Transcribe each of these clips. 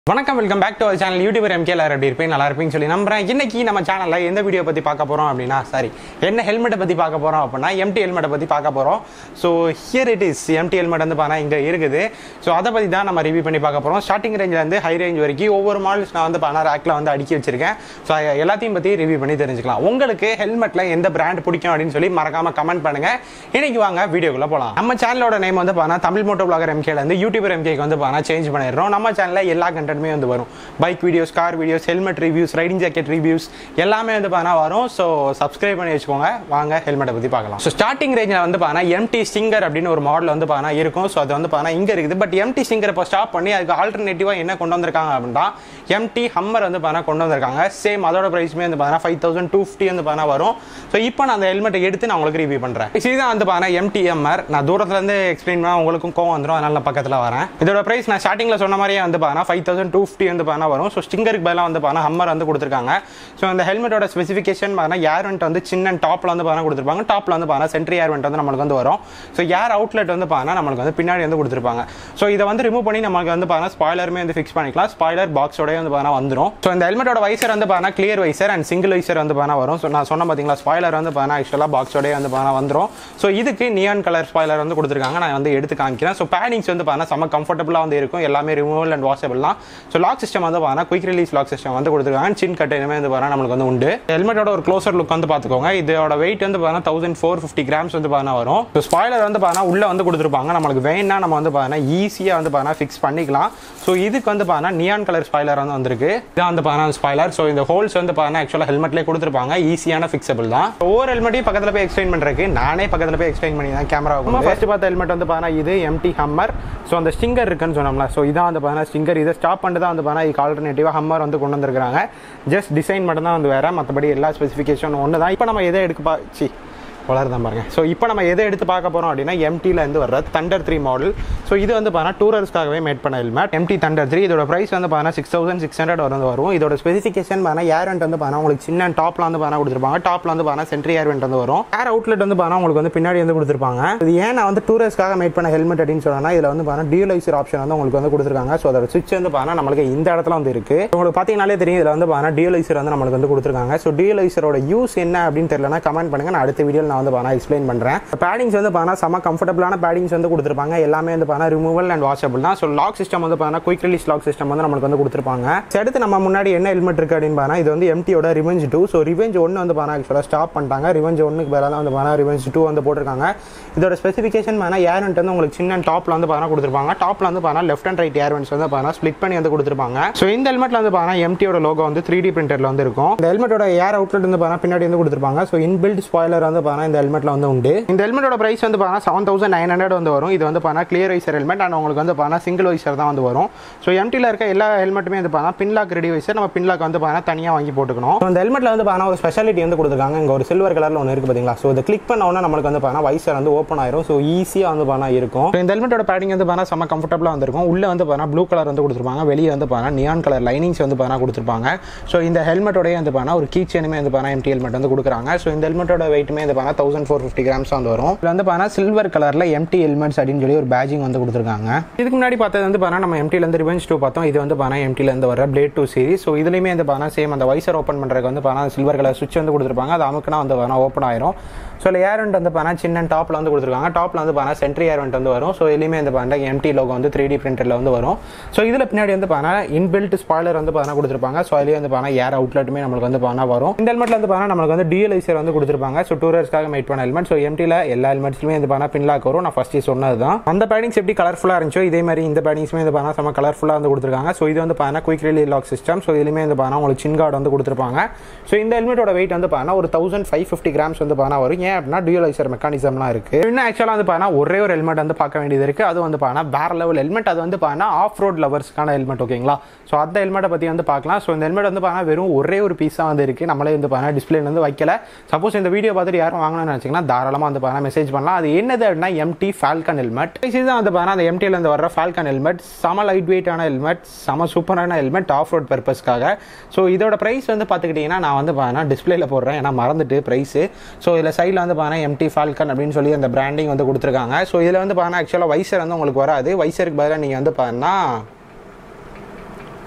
வணக்கம் welcome back to our channel youtuber M K எல்லாரும் எப்படி இருப்பேன் நல்லா இருப்பீங்கன்னு சொல்லி நம்புறேன் இன்னைக்கு நம்ம சேனலில் எந்த வீடியோ பற்றி பார்க்க போகிறோம் அப்படின்னா சாரி என்ன ஹெல்மெட்டை பற்றி பார்க்க போகிறோம் அப்படின்னா எம்டி ஹெல்மெட்டை பற்றி பார்க்க போகிறோம் so here it is M T helmet வந்து பார்த்தா இங்கே இருக்குது ஸோ அதை பற்றி தான் நம்ம ரிவ்யூ பண்ணி பார்க்க போகிறோம் ஸ்டார்டிங் ரேஞ்சிலேருந்து ஹை ரேஞ்ச் வரைக்கும் ஒவ்வொரு மாடல்ஸ் நான் வந்து பார்த்தா ரேக்கில் வந்து அடுக்கி வச்சிருக்கேன் ஸோ எல்லாத்தையும் பற்றி ரிவ்யூ பண்ணி தெரிஞ்சுக்கலாம் உங்களுக்கு ஹெல்மெட்டில் எந்த பிராண்ட் பிடிக்கும் அப்படின்னு சொல்லி மறக்காம கமெண்ட் பண்ணுங்க இன்னைக்கு வாங்க வீடியோக்குள்ள போகலாம் நம்ம சேனலோட நேம் வந்து பார்த்தா தமிழ் மோட்டோ பிளாகர் எம்கேல இருந்து யூடியூபர் எம்கேக்கு வந்து பார்த்தா சேஞ்ச் பண்ணிடுறோம் நம்ம சேனலில் எல்லா கண்டென்ட்டுமே வந்து வரும் bike videos car videos helmet reviews riding jacket reviews எல்லாமே வந்து பார்த்தா வரும் ஸோ சப்ஸ்கிரைப் பண்ணி வச்சுக்கோங்க வாங்க ஹெல்மெட்டை பற்றி பார்க்கலாம் ஸோ ஸ்டார்டிங் ரேஞ்சில் வந்து பார்த்தா எம்டி சிங்கர் அப்படின்னு ஒரு மாடல் வந்து பார்த்தா இருக்கும் ஸோ அது வந்து பார்த்தா இங்கே இருக்குது பட் எம்டி சிங்கர் இப்போ ஸ்டாப் பண்ணி அதுக்கு ஆல்டர்னேட்டிவாக என்ன கொண்டு வந்திருக்காங்க அப்படின்னா எம்டி ஹம்மர் வந்து பார்த்தா கொண்டு வந்திருக்காங்க சேம் அதோட ப்ரைஸுமே வந்து பார்த்தா ஃபைவ் தௌசண்ட் டூ ஃபிஃப்டி வந்து பார்த்தா வரும் ஸோ இப்போ நான் அந்த ஹெல்மெட்டை எடுத்து நான் உங்களுக்கு ரிவ்யூ பண்ணுறேன் இதுதான் வந்து பார்த்தா எம்டிஎம்ஆர் நான் தூரத்துலேருந்து எக்ஸ்பிளைன் பண்ணால் உங்களுக்கும் கோவம் வந்துடும் அதனால நான் பக்கத்தில் வரேன் இதோட ப்ரைஸ் நான் ஸ்டார்டிங்கில் சொன்ன மாதிரியே வந்து பார்த்தா ஃபைவ் தௌசண்ட் டூ ஃபிஃப்டி வந்து பார்த்தா வரும் ஸோ ஸ்டிங்கருக்கு பதிலாக வந்து பார்த்தா ஹம்மர் வந்து கொடுத்துருக்காங்க ஸோ அந்த ஹெல்மெட்டோட ஸ்பெசிஃபிகேஷன் பார்த்தா ஏர் வெண்ட் வந்து சின்ன டாப்பில் வந்து பார்த்தா கொடுத்துருப்பாங்க டாப்பில் வந்து பார்த்தா சென்ட்ரி ஏர் வெண்ட் வந்து நம்மளுக்கு வந்து வரும் ஸோ ஏர் அவுட்லெட் வந்து பார்த்தா நம்மளுக்கு வந்து பின்னாடி வந்து கொடுத்துருப்பாங்க ஸோ இதை வந்து ரிமூவ் பண்ணி நமக்கு வந்து பார்த்தா ஸ்பாய்லருமே வந்து ஃபிக்ஸ் பண்ணிக்கலாம் ஸ்பாய்லர் பாக்ஸோடய வந்து பார்த்தா வந்துடும் ஸோ இந்த ஹெல்மெட்டோட வைசர் வந்து பார்த்தா clear visor and single visor வந்து பார்த்தா வரும் ஸோ நான் சொன்ன பார்த்தீங்களா ஸ்பாய்லர் வந்து பார்த்தா ஆக்சுவலாக பாக்ஸோடய வந்து பார்த்தா வந்துடும் ஸோ இதுக்கு நியான் கலர் ஸ்பாய்லர் வந்து கொடுத்துருக்காங்க நான் வந்து எடுத்து காமிக்கிறேன் ஸோ பேடிங்ஸ் வந்து பார்த்தா செம்ம கம்ஃபர்டபுளாக வந்து இருக்கும் எல்லாமே ரிமூவல் அண்ட் வாஷபிள் தான் ஸோ லாக் சிஸ்டம் வந்து பார்த்தா குயிக் ரிலீஸ் லாக் சிஸ்டம் வந்து கொடுத்துருக்காங்க சின் கட் இனிமே வந்து பார்த்தா நம்மளுக்கு வந்து உண்டு ஹெல்மெட்டோட ஒரு க்ளோசர் லுக் வந்து பார்த்துக்கோங்க இதோட வெயிட் வந்து பார்த்தா தௌசண்ட் ஃபோர் ஃபிஃப்டி கிராம்ஸ் வந்து பார்த்தா வரும் ஸோ ஸ்பாய்லர் வந்து பார்த்தா உள்ள வந்து கொடுத்துருப்பாங்க நம்மளுக்கு வேணா நம்ம வந்து பார்த்தா ஈஸியாக வந்து பார்த்தா ஃபிக்ஸ் பண்ணிக்கலாம் ஸோ இதுக்கு வந்து பார்த்தா நியான் கலர் ஸ்பாய்லர் வந்து வந்திருக்கு இதான் வந்து பார்த்தா ஸ்பாய்லர் ஸோ இந்த ஹோல்ஸ் வந்து பார்த்தா ஆக்சுவலாக ஹெல்மெட்லேயே கொடுத்துருப்பாங்க ஈஸியான ஃபிக்ஸபிள் தான் ஒவ்வொரு ஹெல்மெட்டையும் பக்கத்தில் போய் எக்ஸ்பிளைன் பண்ணுறதுக்கு நானே பக்கத்தில் போய் எக்ஸ்பிளைன் பண்ணி தான் கேமரா ஃபர்ஸ்ட் பார்த்த ஹெல்மெட் வந்து பார்த்தா இது எம்டி ஹம்மர் ஸோ அந்த ஸ்டிங்கர் இருக்குன்னு சொன்னோம்ல ஸோ இதான் வந்து பார்த்தா ஸ்டிங்கர் இதை ஸ்டாப் பண்ணிட்டு தான் வந்து பார்த்தா இதுக்கு ஆல்டர்னேட்டிவாக ஹம்மர் வந்து கொண்டு வந்திருக்காங்க ஜஸ்ட் டிசைன் மட்டும் தான் வந்து வேறு மற்றபடி எல்லா ஸ்பெசிஃபிகேஷன் ஒன்று தான் இப்போ நம்ம எதை எடுக்க பா சி வளருதான் பாருங்க ஸோ இப்போ நம்ம எதை எடுத்து பார்க்க போகிறோம் அப்படின்னா எம்டியில் இருந்து வர்ற தண்டர் த்ரீ மாடல் ஸோ இது வந்து பார்த்தா டூரர்ஸ்க்காகவே மேட் பண்ண ஹெல்மெட் எம்டி தண்டர் த்ரீ இதோட ப்ரைஸ் வந்து பார்த்தா சிக்ஸ் தௌசண்ட் சிக்ஸ் ஹண்ட்ரட் வந்து வரும் இதோட ஸ்பெசிஃபிகேஷன் பார்த்தா ஏர் வெண்ட் வந்து பார்த்தா உங்களுக்கு சின்ன டாப்ல வந்து பார்த்தா கொடுத்துருப்பாங்க டாப்ல வந்து பார்த்தா சென்ட்ரி ஏர் வெண்ட் வந்து வரும் ஏர் அவுட்லெட் வந்து பார்த்தா உங்களுக்கு வந்து பின்னாடி வந்து கொடுத்துருப்பாங்க இது ஏன் நான் வந்து டூரர்ஸ்க்காக மேட் பண்ண ஹெல்மெட் அப்படின்னு சொன்னா இதில் வந்து பார்த்தா டியூலைசர் ஆப்ஷன் வந்து உங்களுக்கு வந்து கொடுத்துருக்காங்க ஸோ அதோட சுவிட்ச் வந்து பார்த்தா நம்மளுக்கு இந்த இடத்துல வந்து இருக்கு உங்களுக்கு பார்த்தீங்கனாலே தெரியும் இதில் வந்து பார்த்தா டியூலைசர் வந்து நம்மளுக்கு வந்து கொடுத்துருக்காங்க ஸோ டியூலைசரோட யூஸ் என்ன அப்படின்னு தெரியலனா கமெண்ட் பண்ணுங்க நான் அடுத்த வீடியோவில் நான் வந்து பார்த்தா எக்ஸ்பிளைன் பண்ணுறேன் பேடிங்ஸ் வந்து பார்த்தா செம்ம கம்ஃபர்டபுளான பேடிங்ஸ் வந்து கொடுத்துருப்பாங்க எல்லாமே வந்து பார்த்தா ரிமூவல் அண்ட் வாஷபிள் தான் ஸோ லாக் சிஸ்டம் வந்து பார்த்தா குயிக் ரிலீஸ் லாக் சிஸ்டம் வந்து நம்மளுக்கு வந்து கொடுத்துருப்பாங்க So, அடுத்து நம்ம முன்னாடி என்ன ஹெல்மெட் இருக்கு அப்படின்னு பார்த்தா இது வந்து எம்டியோட ரிவெஞ்ச் டூ ஸோ ரிவெஞ்ச் ஒன்று வந்து பார்த்தா ஆக்சுவலாக ஸ்டாப் பண்ணிட்டாங்க ரிவெஞ்ச் ஒன்றுக்கு பதிலாக வந்து பார்த்தா ரிவெஞ்ச் டூ வந்து போட்டிருக்காங்க இதோட ஸ்பெசிஃபிகேஷன் பார்த்தா ஏர் வெண்ட் வந்து உங்களுக்கு சின்ன டாப்ல வந்து பார்த்தா கொடுத்துருப்பாங்க டாப்ல வந்து பார்த்தா left and right air vents வந்து பார்த்தா ஸ்ப்ளிட் பண்ணி வந்து கொடுத்துருப்பாங்க ஸோ இந்த ஹெல்மெட்ல வந்து பார்த்தா எம்டியோட லோகோ வந்து த்ரீ டி பிரிண்டர்ல வந்து இருக்கும் இந்த ஹெல்மெட்டோட ஏர் அவுட்லெட் வந்து பார்த்தா பின்னாடி வந்து கொடுத்துருப்பாங்க ஸோ இன்பில்ட் ஸ்பாய்லர் வந்து பார்த்தா இந்த ஹெல்மெட்ல வந்து உண்டு இந்த ஹெல்மெட்டோட பிரைஸ் வந்து பார்த்தா செவன் தௌசண்ட் நைன் ஹண்ட்ரட் வந்து வரும் இது வந்து பார்த்தா கிளியர் வைசர் ஹெல்மெட் அண்ட் உங்களுக்கு வந்து பார்த்தா சிங்கிள் வைசர் தான் வந்து வரும் ஸோ எம்டியில் இருக்க எல்லா ஹெல்மெட்டுமே வந்து பார்த்தா பின்லாக் ரெடி வைசர் நம்ம பின்லாக் வந்து பார்த்தா தனியாக வாங்கி போட்டுக்கணும் So, இந்த ஹெல்மெட்ல வந்து பார்த்தா ஒரு ஸ்பெஷாலிட்டி வந்து கொடுத்துருக்காங்க இங்கே ஒரு சில்வர் கலரில் ஒன்று இருக்கு பார்த்தீங்களா ஸோ இதை கிளிக் பண்ண உடனே நம்மளுக்கு வந்து பார்த்தா வைசர் வந்து ஓப்பன் ஆயிரும் ஸோ ஈஸியாக வந்து பார்த்தா இருக்கும் So, இந்த ஹெல்மெட்டோட பேடிங் வந்து பார்த்தா செம்ம கம்ஃபர்டபுளாக வந்திருக்கும் உள்ள வந்து பார்த்தா ப்ளூ கலர் வந்து கொடுத்துருப்பாங்க வெளியே வந்து பார்த்தா நியான் கலர் லைனிங்ஸ் வந்து பார்த்தா கொடுத்துருப்பாங்க ஸோ இந்த ஹெல்மெட்டோடய வந்து பார்த்தா ஒரு கீ செயினுமே வந்து பார்த்தா எம்டி ஹெல்மெட் வந்து கொடுக்குறாங்க ஸோ இந்த ஹெல்மெட்டோட வெயிட்டுமே வந்து பார்த்தா தௌசண்ட் ஃபோர் ஃபிஃப்டி கிராம்ஸ் வந்து வரும் இதில் வந்து பார்த்தா சில்வர் கலரில் எம்டி ஹெல்மெட்ஸ் அப்படின்னு சொல்லி ஒரு பேஜிங் வந்து கொடுத்துருக்காங்க இதுக்கு முன்னாடி பார்த்தது வந்து பார்த்தா நம்ம எம்டில இருந்து ரிவெஞ்ச் டூ பார்த்தோம் இது வந்து பார்த்தா எம்டில இருந்து வர பிளேட் டூ சீரிஸ் ஸோ இதுலையுமே வந்து பார்த்தா சேம் அந்த வைசர் ஓப்பன் பண்ணுறதுக்கு வந்து பார்த்தா சில்வர் கலர் சுவிட்ச் வந்து கொடுத்துருப்பாங்க அது அமுக்குனா வந்து பார்த்தா ஓப்பன் ஆயிரும் ஸோ இல்லை ஏர் வெண்ட் வந்து பார்த்தா சின்ன டாப்பில் வந்து கொடுத்துருக்காங்க டாப்பில் வந்து பார்த்தா சென்ட்ரி ஏர் வெண்ட் வந்து வரும் ஸோ இதுலேயுமே வந்து பார்த்தா எம்டி லோகோ வந்து த்ரீ டி பிரிண்டரில் வந்து வரும் ஸோ இதில் பின்னாடி வந்து பார்த்தா இன்பில்ட் ஸ்பாய்லர் வந்து பார்த்தா கொடுத்துருப்பாங்க ஸோ அதுலேயே வந்து பார்த்தா ஏர் அவுட்லெட்டுமே நம்மளுக்கு வந்து பார்த்தா வரும் இந்த ஹெல்மெட்ல வந்து பார்த்தா நம்மளுக்கு வந்து டிஎல்ஐசர் வந்து கொடுத்துருப்பாங்க ஸோ டூரர்ஸ்க்காக மேட் பண்ண ஹெல்மெட் ஸோ எம்டியில் எல்லா ஹெல்மெட்ஸ்லுமே வந்து பார்த்தா பின்லாக் வரும் நான் ஃபஸ்ட்டு சொன்னது தான் அந்த பேடிங்ஸ் எப்படி கலர்ஃபுல்லாக இருந்துச்சோ இதே மாதிரி இந்த பேடிங்ஸுமே வந்து பார்த்தா செம்ம கலர்ஃபுல்லாக வந்து கொடுத்துருக்காங்க ஸோ இது வந்து பார்த்தா quick release lock system so இதுலேயுமே வந்து பார்த்தா உங்களுக்கு சின் கார்டு வந்து கொடுத்துருப்பாங்க ஸோ இந்த ஹெல்மெட்டோட வெயிட் வந்து பார்த்தா ஒரு தௌசண்ட் ஃபைவ் ஃபிஃப்டி கிராம்ஸ் வந்து பார்த்தா வரும் ஏன் அப்படின்னா டியூலைசர் மெக்கானிசம்லாம் இருக்கு இன்னும் ஆக்சுவலாக வந்து பார்த்தா ஒரே ஒரு ஹெல்மெட் வந்து பார்க்க வேண்டியது இருக்கு அது வந்து பார்த்தா வேற லெவல் ஹெல்மெட் அது வந்து பார்த்தா ஆஃப் ரோட் லவர்ஸ்க்கான ஹெல்மெட் ஓகேங்களா ஸோ அந்த ஹெல்மெட்டை பற்றி வந்து பார்க்கலாம் ஸோ இந்த ஹெல்மெட் வந்து பார்த்தா வெறும் ஒரே ஒரு பீஸாக வந்து இருக்கு நம்மளே வந்து பார்த்தா டிஸ்பிளே வந்து வைக்கல சப்போஸ் இந்த வீடியோ பார்த்துட்டு யாரும் வாங்கணும்னு நினச்சிங்கன்னா தாராளமாக வந்து பார்த்தா மெசேஜ் பண்ணலாம் அது என்னது அப்படின்னா எம்டி ஃபால்கன் ஹெல்மெட் இதுதான் வந்து பார்த்தா அந்த எம்டியில் இருந்து வர ஃபால்கன் ஹெல்மெட் செம லைட் வெயிட்டான ஹெல்மெட் செம சூப்பரான ஹெல்மெட் ஆஃப் ரோட் பர்பஸ்க்காக ஸோ இதோட ப்ரைஸ் வந்து பார்த்துக்கிட்டிங்கன்னா நான் வந்து பார்த்தா டிஸ்பிளேல போடுறேன் ஏன்னா மறந்துட்டு ப்ரைஸு ஸோ இதில் சைடில் வந்து பார்த்தா எம்டி ஃபால்கன் அப்படின்னு சொல்லி அந்த பிராண்டிங் வந்து கொடுத்துருக்காங்க ஸோ இதில் வந்து பார்த்தா ஆக்சுவலாக வைசர் வந்து உங்களுக்கு வராது வைசருக்கு பதிலாக நீங்கள் வந்து பார்த்தா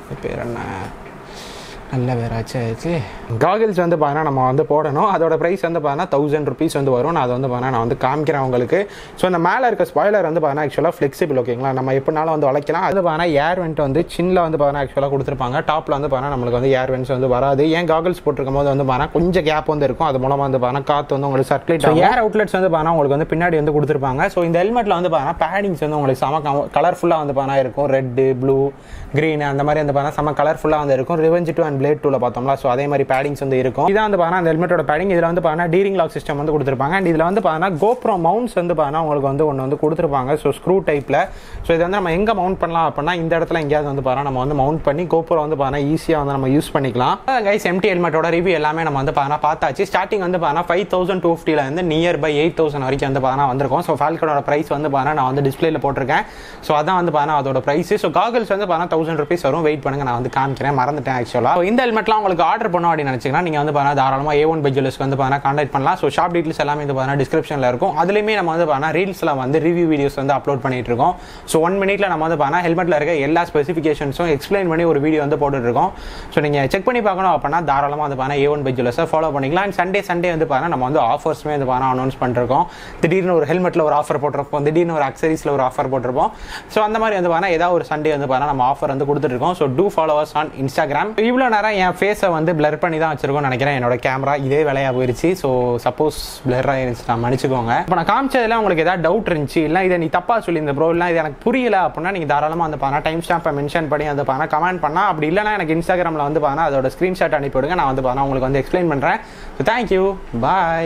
இது பேர் என்ன நல்ல வேறாச்சு ஆச்சு காகிள்ஸ் வந்து பார்த்தீங்கன்னா நம்ம வந்து போடணும் அதோட ப்ரைஸ் வந்து பார்த்தீங்கன்னா தௌசண்ட் ருபீஸ் வந்து வரும் நான் அதை வந்து பார்த்தீங்கன்னா நான் வந்து காமிக்கிறேன் உங்களுக்கு ஸோ இந்த மேலே இருக்க ஸ்பாய்லர் வந்து பார்த்தீங்கன்னா ஆக்சுவலாக ஃப்ளெக்சிபிள் ஓகேங்களா நம்ம எப்படினாலும் வந்து வளைக்கலாம் அது பார்த்தீங்கன்னா ஏர் வெண்ட் வந்து சின்னில் வந்து பார்த்தீங்கன்னா ஆக்சுவலாக கொடுத்துருப்பாங்க டாப்பில் வந்து பார்த்தீங்கன்னா நம்மளுக்கு வந்து ஏர் வெண்ட்ஸ் வந்து வராது ஏன் காகிள்ஸ் போட்டிருக்கும் போது வந்து பார்த்தீங்கன்னா கொஞ்சம் கேப் வந்து இருக்கும் அது மூலமாக வந்து பார்த்தீங்கன்னா காற்று வந்து உங்களுக்கு சர்க்குலேட் ஆகும் ஏர் அவுட்லெட்ஸ் வந்து பார்த்தீங்கன்னா உங்களுக்கு வந்து பின்னாடி வந்து கொடுத்துருப்பாங்க ஸோ இந்த ஹெல்மெட்டில் வந்து பார்த்தீங்கன்னா பேடிங்ஸ் வந்து உங்களுக்கு செம கலர்ஃபுல்லாக வந்து பார்த்தீங்கன்னா இருக்கும் ரெட்டு ப்ளூ க்ரீன் அந்த மாதிரி வந்து பார்த்தீங்கன்னா செம கலர்ஃபுல்லாக வந்து இருக்கும் ரிவெஞ்ச் டூ அண்ட் பிளேட் டூவில் பார்த்தோம்ல ஸோ அதே மாதிரி பேடிங்ஸ் வந்து இருக்கும் இதான் வந்து பார்த்தீங்கன்னா அந்த ஹெல்மெட்டோட பேடிங் இதில் வந்து பார்த்தீங்கன்னா டீரிங் லாக் சிஸ்டம் வந்து கொடுத்துருப்பாங்க அண்ட் இதில் வந்து பார்த்தீங்கன்னா கோப்ரோ மவுண்ட்ஸ் வந்து பார்த்தீங்கன்னா உங்களுக்கு வந்து ஒன்று வந்து கொடுத்துருப்பாங்க ஸோ ஸ்க்ரூ டைப்பில் ஸோ இதை வந்து நம்ம எங்கே மவுண்ட் பண்ணலாம் அப்படின்னா இந்த இடத்துல எங்கேயாவது வந்து பார்த்தீங்கன்னா நம்ம வந்து மவுண்ட் பண்ணி கோப்ரோ வந்து பார்த்தீங்கன்னா ஈஸியாக வந்து நம்ம யூஸ் பண்ணிக்கலாம் கைஸ் எம்டி ஹெல்மெட்டோட ரிவ்யூ எல்லாமே நம்ம வந்து பார்த்தீங்கன்னா பார்த்தாச்சு ஸ்டார்டிங் வந்து பார்த்தீங்கன்னா ஃபைவ் தௌசண்ட் டூ ஃபிஃப்டியில் வந்து நியர் பை எயிட் தௌசண்ட் வரைக்கும் வந்து பார்த்தீங்கன்னா வந்திருக்கும் ஸோ ஃபால்கனோட ப்ரைஸ் வந்து பார்த்தீங்கன்னா நான் வந்து டிஸ்பிளேல போட்டிருக்கேன் ஸோ அதான் வந்து பார்த்தீங்கன்னா அதோட ப்ரைஸ் ஸோ காகல்ஸ் வந்து பார்த்தீங்கன்னா தௌசண்ட் ருபீஸ் வரும் வெயிட் பண்ணுங்க நான் வந்து காமிக்கிறேன் மறந்துட்டேன் ஆக்சுவலாக இந்த ஹெல்மெட்லாம் உங்களுக்கு ஆர்டர் பண்ணோம் அப்படின்னு நினச்சிங்கன்னா நீங்கள் வந்து பார்த்தீங்கன்னா தாராளமாக ஏ ஒன் பெஜுவல்ஸ்க்கு வந்து பார்த்தீங்கன்னா கான்டாக்ட் பண்ணலாம் ஸோ ஷாப் டீட்டெயில்ஸ் எல்லாமே வந்து பார்த்தீங்கன்னா டிஸ்கிரிப்ஷனில் இருக்கும் அதுலேயுமே நம்ம வந்து பார்த்தீங்கன்னா ரீல்ஸில் வந்து ரிவ்யூ வீடியோஸ் வந்து அப்லோட் பண்ணிட்டு இருக்கோம் ஸோ ஒன் மினிட்ல நம்ம வந்து பார்த்தீங்கன்னா ஹெல்மெட்டில் இருக்க எல்லா ஸ்பெசிஃபிகேஷன்ஸும் எக்ஸ்பிளைன் பண்ணி ஒரு வீடியோ வந்து போட்டுட்டு இருக்கோம் ஸோ நீங்கள் செக் பண்ணி பார்க்கணும் அப்படின்னா தாராளமாக வந்து பார்த்தீங்கன்னா ஏ ஒன் பெஜுவல்ஸை ஃபாலோ பண்ணிக்கலாம் அண்ட் சண்டே சண்டே வந்து பார்த்தீங்கன்னா நம்ம வந்து ஆஃபர்ஸுமே வந்து பார்த்தீங்கன்னா அனௌன்ஸ் பண்ணிருக்கோம் திடீர்னு ஒரு ஹெல்மெட்டில் ஒரு ஆஃபர் போட்டிருப்போம் திடீர்னு ஒரு அக்சரிஸில் ஒரு ஆஃபர் போட்டிருப்போம் ஸோ அந்த மாதிரி வந்து பார்த்தீங்கன்னா ஏதாவது ஒரு சண்டே வந்து பார்த்தீங்கன்னா நம்ம ஆஃபர் வந்து கொடுத்துருக்கோம் so do followers on Instagram இவ்வளோ நேரம் என் ஃபேஸை வந்து பிளர் பண்ணி தான் வச்சிருக்கோம்னு நினைக்கிறேன் என்னோட கேமரா இதே வேலையாக போயிருச்சு ஸோ சப்போஸ் பிளர் ஆயிருச்சு நான் மன்னிச்சுக்கோங்க இப்போ நான் காமிச்சதுல உங்களுக்கு ஏதாவது டவுட் இருந்துச்சு இல்லை இதை நீ தப்பா சொல்லியிருந்த ப்ரோ இல்லை இது எனக்கு புரியல அப்படின்னா நீங்கள் தாராளமாக வந்து பார்த்தா டைம் ஸ்டாம்பை மென்ஷன் பண்ணி வந்து பார்த்தா கமெண்ட் பண்ணால் அப்படி இல்லைனா எனக்கு இன்ஸ்டாகிராமில் வந்து பார்த்தா அதோட ஸ்க்ரீன்ஷாட் அனுப்பிவிடுங்க நான் வந்து பார்த்தா உங்களுக்கு வந்து எக்ஸ்பிளைன் பண்ணுறேன் ஸோ தேங்க்யூ பாய்